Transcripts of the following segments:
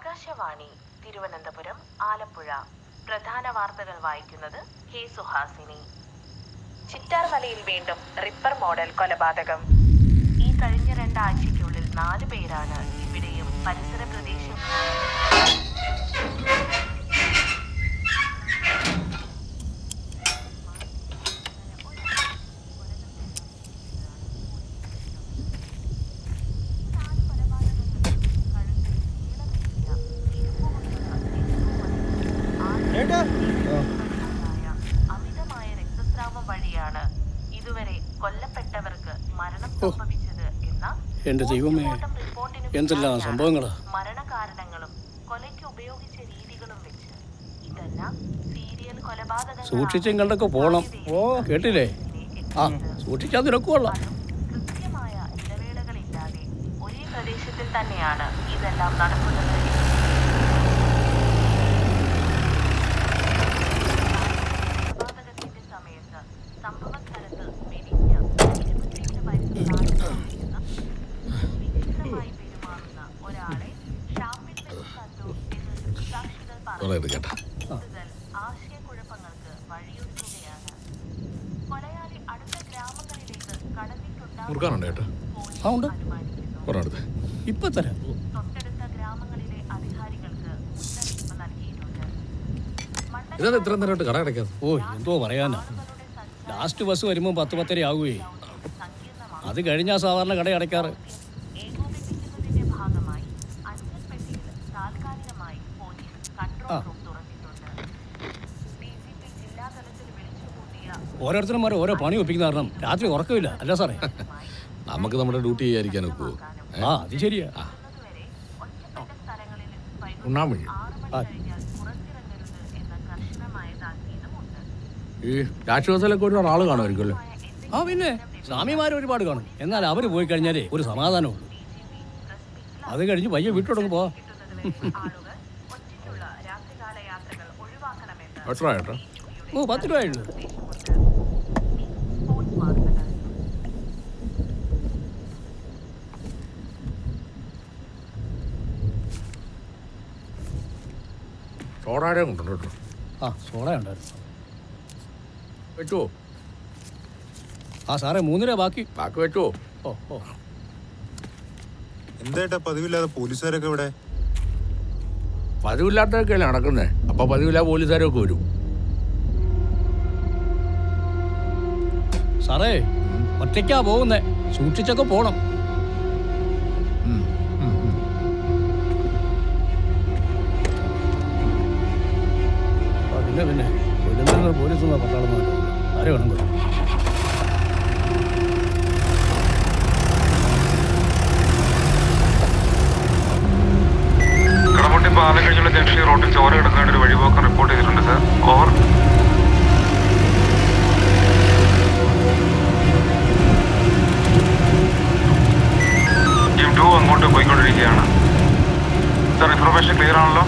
ആകാശവാണി തിരുവനന്തപുരം ആലപ്പുഴ പ്രധാന വാർത്തകൾ വായിക്കുന്നത് കെ സുഹാസിനി ചിറ്റാർമലയിൽ വീണ്ടും റിപ്പർ മോഡൽ കൊലപാതകം ഈ കഴിഞ്ഞ രണ്ടാഴ്ചയ്ക്കുള്ളിൽ നാല് പേരാണ് ഇവിടെയും പരിസര പ്രദേശങ്ങളിലും അമിതമായ രക്തസ്രാവം വഴിയാണ് ഇതുവരെ കൊല്ലപ്പെട്ടവർക്ക് മരണം സംഭവിച്ചത് എന്ന എന്റെ ദൈവമേ പോസ്റ്റ്മോർട്ടം റിപ്പോർട്ടിന് എന്തെല്ലാം പിന്നാലെയാണ് സംഭവങ്ങളാ മരണകാരണങ്ങളും കൊലയ്ക്ക് ഉപയോഗിച്ച രീതികളും വെച്ച് ഇതെല്ലാം സീരിയൽ കൊലപാതകങ്ങളാണ് സൂക്ഷിച്ചും കണ്ടൊക്കെ പോണം ഓ കേട്ടില്ലേ ആ സൂക്ഷിച്ചാൽ നിനക്കുള്ള കൃത്യമായ ഇടവേളകളില്ലാതെ ഒരേ പ്രദേശത്തിൽ തന്നെയാണ് ഇതെല്ലാം നടക്കുന്നത് കൊലപാതകത്തിന്റെ സമയത്ത് സംഭവസ്ഥലത്ത് മെലിഞ്ഞ ഇരുപത്തിയെട്ട് വയസ്സുകാരനായിരുന്ന വിചിത്രമായി പെരുമാറുന്ന ഒരാളെ ഷാപ്പിൽ വെച്ച് കണ്ടു എന്ന് ദൃക്സാക്ഷികൾ പറഞ്ഞു കൂടുതൽ ആശയക്കുഴപ്പങ്ങൾക്ക് വഴിയൊരുക്കുകയാണ് കൊലയാളി അടുത്ത ഗ്രാമങ്ങളിലേക്ക് കടന്നിട്ടുണ്ടാകും മുറുക്കാനുണ്ട് ചേട്ടാ ആ ഉണ്ട് അനുമാനിക്കുന്നു പറഞ്ഞെടുത്ത് ഇപ്പൊ തരാം തൊട്ടടുത്ത ഗ്രാമങ്ങളിലെ അധികാരികൾക്ക് മുന്നറിയിപ്പ് നൽകിയിട്ടുണ്ട് ഇതാണ് ഇത്ര നേരമായിട്ട് കട അടയ്ക്കാതെ ഓ എന്തോ പറയാനാ ലാസ്റ്റ് ബസ് വരുമ്പോൾ പത്ത് പത്തര ആകുകയെ അത് കഴിഞ്ഞാ സാധാരണ കട അടയ്ക്കാറ് ഏകോപിപ്പിക്കുന്നതിന്റെ ഭാഗമായി അഞ്ചൽപ്പെട്ടിയിൽ താൽക്കാലികമായി പോലീസ് കൺട്രോൾ റൂം തുറന്നിട്ടുണ്ട് ഡി ജി പി ജില്ലാതലത്തിൽ വിളിച്ചുകൂട്ടിയ ഓരോരുത്തരും ഓരോ പണി ഒപ്പിക്കുന്ന കാരണം രാത്രി ഉറക്കമില്ല അല്ല സാറേ നമുക്ക് നമ്മുടെ ഡ്യൂട്ടി ചെയ്യാതിരിക്കാൻ ഒക്കുവോ ആ അത് ശരിയാ വരെ ഒറ്റപ്പെട്ട സ്ഥലങ്ങളിൽ വൈകിട്ട് ഉണ്ണാൻ വഴി ആറ് മണി കഴിഞ്ഞാൽ പുറത്തിറങ്ങരുത് എന്ന കർശനമായ താക്കീതുമുണ്ട് ഈ രാഷ്ട്രീയത്തിലൊക്കെ ഒരുപാട് ആള് കാണുമായിരിക്കുമല്ലോ ആ പിന്നെ സ്വാമിമാർ ഒരുപാട് കാണും എന്നാൽ അവർ പോയി കഴിഞ്ഞാലേ ഒരു സമാധാനമുള്ളൂ അത് കഴിഞ്ഞ് പയ്യെ വീട്ടോടങ്ങ് പോവാ ആളുകൾ ഒറ്റയ്ക്കുള്ള രാത്രികാല യാത്രകൾ ഒഴിവാക്കണമെന്ന് എത്ര ചേട്ടാ ഓ പത്ത് രൂപയുള്ളൂ സ്പോർട്സ് വാർത്തകൾ ചോറാഴം കൊണ്ടുണ്ട് കേട്ടോ ആ സോഡ ഉണ്ടായിരുന്നു വെച്ചോ ആ സാറേ മൂന്നര ബാക്കി ബാക്കി വെച്ചോ ഓ ഓ എന്തായിട്ടാ പതിവില്ലാതെ പോലീസുകാരൊക്കെ ഇവിടെ പതിവില്ലാത്തതൊക്കെയല്ലേ നടക്കുന്നേ അപ്പൊ പതിവില്ലാ പോലീസുകാരൊക്കെ വരും സാറേ ഒറ്റയ്ക്കാ പോകുന്നേ സൂക്ഷിച്ചൊക്കെ പോണം ഉം, ഉം, ഉം. ആ, പിന്നെ പിന്നെ കൊല്ലുന്ന പോലീസ് പട്ടാളം ആരെ വേണം കൊല്ലാൻ. കടമുട്ടി പാലം കഴിഞ്ഞുള്ള ജംഗ്ഷൻ റോഡിൽ ചോര കിടക്കുന്നതിന് ഒരു വഴിപോക്കം റിപ്പോർട്ട് ചെയ്തിട്ടുണ്ട് സാർ ഓവർ ടീം ടു അങ്ങോട്ട് പോയിക്കൊണ്ടിരിക്കുകയാണ് സാർ ഇൻഫർമേഷൻ ക്ലിയർ ആണല്ലോ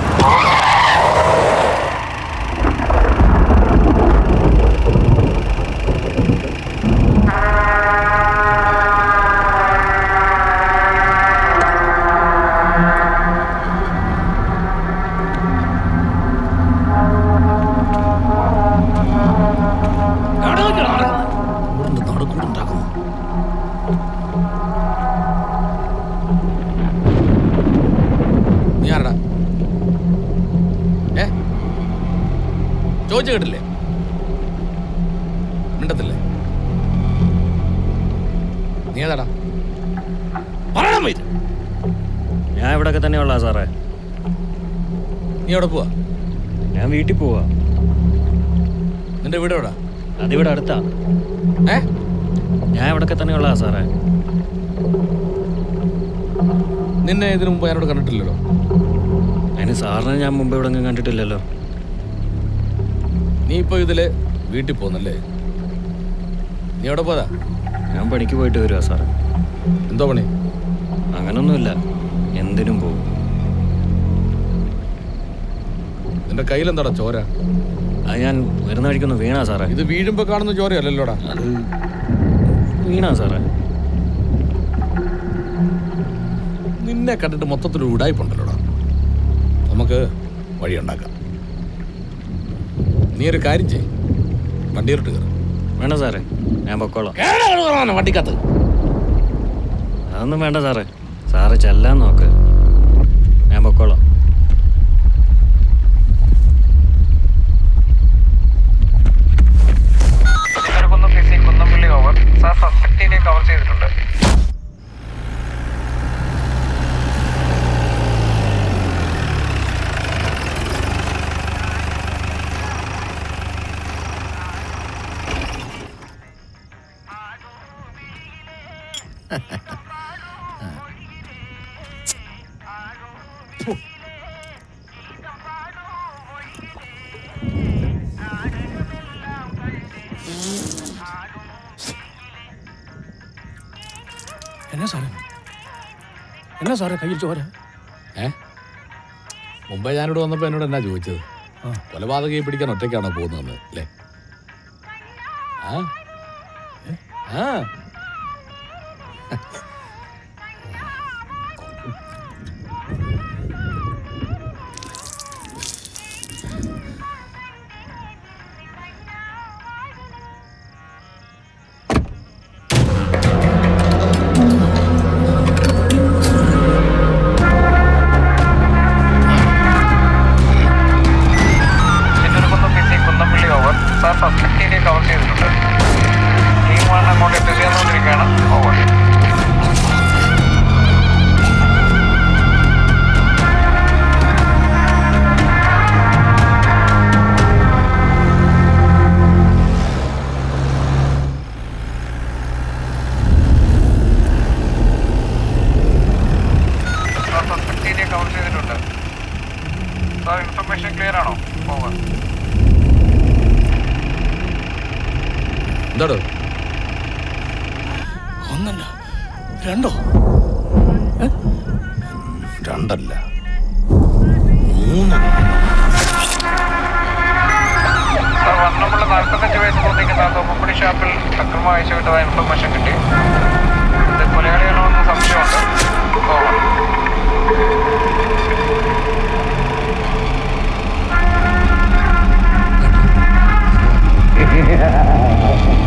ഇവിടുന്ന് നടുക്കൂടുണ്ടാക്കുന്നു നീ ആരടാ ഏ ചോദിച്ചു കേട്ടില്ലേ മിണ്ടത്തില്ലേ നീ ഏതാടാ പറയാൻ പറ്റും ഞാൻ ഇവിടെയൊക്കെ തന്നെയുള്ള സാറേ നീ എവിടെ പോവാ ഞാൻ വീട്ടിൽ പോവാ നിന്റെ വീട് എവിടാ അതിവിടെ അടുത്താ ഏ ഞാൻ ഇവിടെയൊക്കെ തന്നെയുള്ള സാറേ നിന്നെ ഇതിനു മുമ്പ് ഞാനോട് കണ്ടിട്ടില്ലല്ലോ അതിന് സാറിനെ ഞാൻ മുമ്പ് ഇവിടെ ഒന്നും കണ്ടിട്ടില്ലല്ലോ നീ ഇപ്പൊ ഇതില് വീട്ടിൽ പോന്നല്ലേ നീ എവിടെ പോയതാ ഞാൻ പണിക്ക് പോയിട്ട് വരുവാ സാറേ എന്തോ പണി അങ്ങനൊന്നുമില്ല എന്തിനും പോകും നിന്റെ കയ്യിൽ എന്താടാ ചോര അത് ഞാൻ വരുന്ന വഴിക്കൊന്ന് വീണാ സാറേ ഇത് വീഴുമ്പോ കാണുന്ന ചോരയല്ലല്ലോടാ അത് വീണാ സാറേ നിന്നെ കണ്ടിട്ട് മൊത്തത്തിൽ ഉടായ്പുണ്ടല്ലോടാ നമുക്ക് വഴിയുണ്ടാക്കാം നീ ഒരു കാര്യം ചെയ് വണ്ടിയിലിട്ട് കയറും വേണ്ട സാറേ ഞാൻ പൊക്കോളാം വണ്ടിക്കകത്ത് അതൊന്നും വേണ്ട സാറേ സാറ് ചെല്ലാൻ നോക്ക് ഞാൻ പൊക്കോളാം Chinnarakunnam P C Kunnampally over sir സസ്പെക്ടിനെ കവർ ചെയ്തിട്ടുണ്ട് എന്നാ സാറേ എന്നാ സാറേ കയ്യിൽ ചോര ഏ മുമ്പേ ഞാനിവിടെ വന്നപ്പോൾ എന്നോട് എന്നാ ചോദിച്ചത് ആ. കൊലപാതകയെ പിടിക്കാൻ ഒറ്റയ്ക്കാണോ പോകുന്നതെന്ന് അല്ലേ ആ ഏ? ആ Chinnarakunnam P C Kunnampally over sir സസ്പെക്ടിനെ കവർ ചെയ്തിട്ടുണ്ട് ടീം വൺ അങ്ങോട്ട് എത്തിച്ചേർന്നുകൊണ്ടിരിക്കുകയാണ് ഓവർ സാർ സസ്പെക്ടിനെ കവർ ചെയ്തിട്ടുണ്ട് സാർ ഇൻഫർമേഷൻ ക്ലിയർ ആണോ ഓവർ എന്താടോ ഒന്നല്ല രണ്ടോ രണ്ടല്ല മൂന്ന് സാർ വർണ്ണമുള്ള നാൽപ്പത്തഞ്ച് വയസ്സ് തോന്നിക്കുന്ന തോപ്പുംപടി ഷാപ്പിൽ അക്രമം അയച്ചുവിട്ടതായ ഇൻഫർമേഷൻ കിട്ടി ഇത് കൊലയാളികളോ എന്ന് സംശയമുണ്ട് ഓവർ ആ